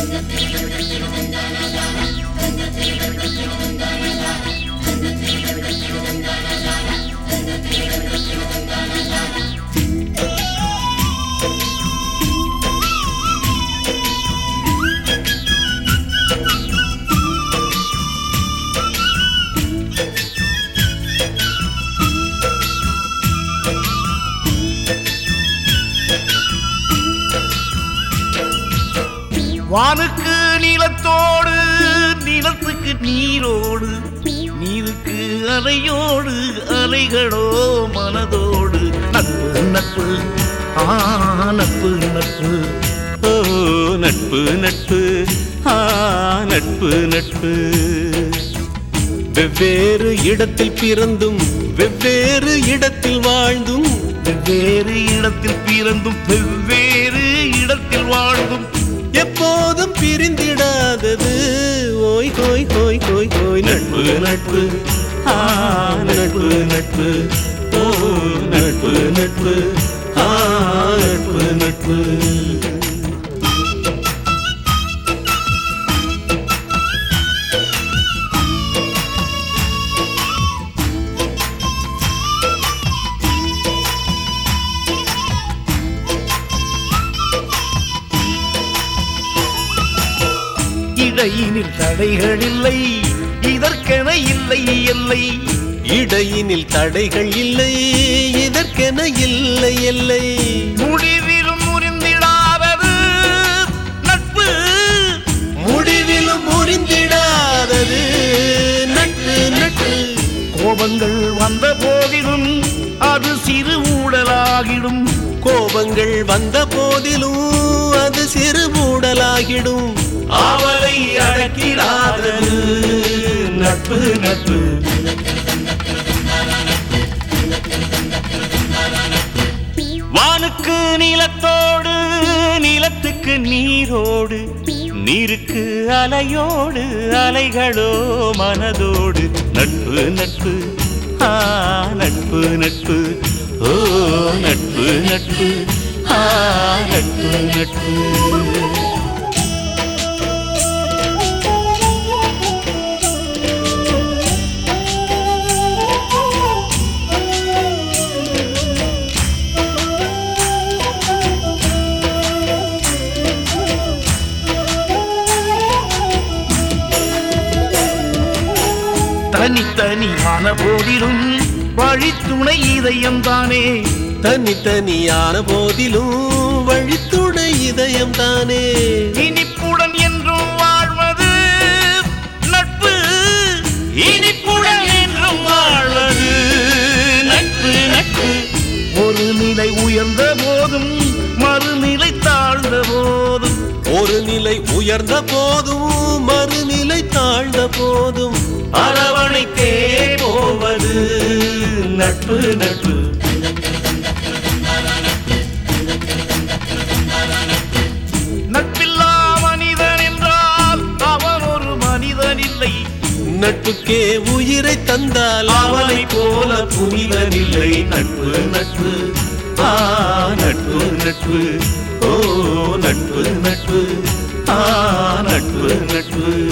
வானுக்கு நிலத்தோடு நிலத்துக்கு நீரோடு நீருக்கு அலையோடு அலைகளோ மனதோடு நட்பு நட்பு ஆ நட்பு நட்பு ஓ நட்பு நட்பு ஆ நட்பு நட்பு வெவ்வேறு இடத்தில் பிறந்தும் வெவ்வேறு இடத்தில் வாழ்ந்தும் வெவ்வேறு இடத்தில் பிறந்தும் வெவ்வேறு இடத்தில் வாழ்ந்தும் எப்போதும் பிரிந்திடாதது ஓய் ஹோய் ஹோய் ஹோய் ஹோய் நட்பு நட்பு ஆ நட்பு நட்பு ஓ நட்பு நட்பு ஆ நட்பு நட்பு இடையினில் தடைகள் இல்லை இதற்கென இல்லை எல்லை இடையினில் தடைகள் இல்லை இதற்கென இல்லை எல்லை முடிவிலும் முறிந்திடாதது நட்பு முடிவிலும் முறிந்திடாதது நட்பு நட்பு கோபங்கள் வந்த போதிலும் அது சிறு ஊடலாகிடும் கோபங்கள் வந்த போதிலும் அது சிறு மூடலாகிடும் ஆவலை அடக்கிடாதது நட்பு நட்பு வானுக்கு நிலத்தோடு நிலத்துக்கு நீரோடு நீருக்கு அலையோடு அலைகளோ மனதோடு நட்பு நட்பு ஆ நட்பு நட்பு ஓ நட்பு நட்பு ஆ நட்பு நட்பு தனித்தனியான போதிலும் வழித்துணை இதயம் தானே தனித்தனியான போதிலும் வழித்துணை இதயம் தானே இனிப்புடன் என்றும் வாழ்வது நட்பு இனிப்புடன் என்றும் வாழ்வது நட்பு நட்பு ஒரு நிலை உயர்ந்த போதும் மறுநிலை தாழ்ந்த போதும் ஒரு நிலை உயர்ந்த போதும் மறுநிலை தாழ்ந்த போதும் அரவணைத்தே போவது நட்பு நட்பு நட்பில்லா மனிதன் என்றால் அவன் ஒரு மனிதன் இல்லை நட்புக்கே உயிரை தந்தால் அவனை போல புனிதன் இல்லை நட்பு நட்பு ஆ நட்பு நட்பு ஓ நட்பு நட்பு ஆ நட்பு நட்பு